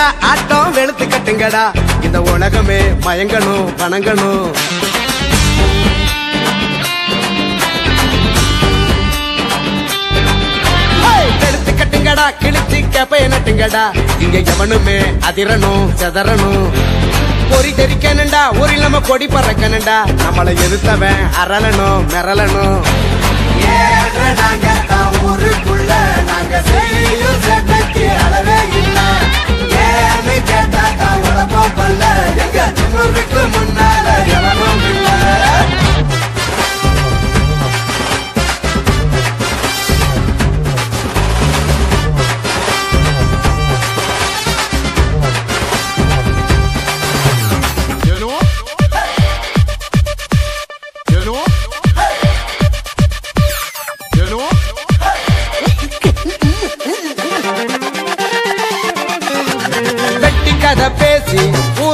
ஆட்டம் வெளுத்து கட்டுங்கடா இந்த உலகமே மயங்கணும் வணங்கணும் ஹேய், வெளுத்து கட்டுங்கடா கிழிச்சு கேப்பைய நட்டுங்கடா இங்க எவனுமே அதிரணும் செதறணும் பொறி தெரிக்கணுண்டா ஒரு இல்லாம கொடி பறக்கணுண்டா நம்மளை எதிர்த்தவன் அரளணும் மிரளணும் ஏற நாங்க தான் ஊருக்குள்ள நாங்க செய்யும் சேட்டைக்கு அளவே இல்ல ஏன்னு கேட்டா தான் உழப்பம் பல்ல எங்க திமுருக்கு முன்னால எவனும் இல்ல You know? You know? You know? வெட்டி கதை பேசி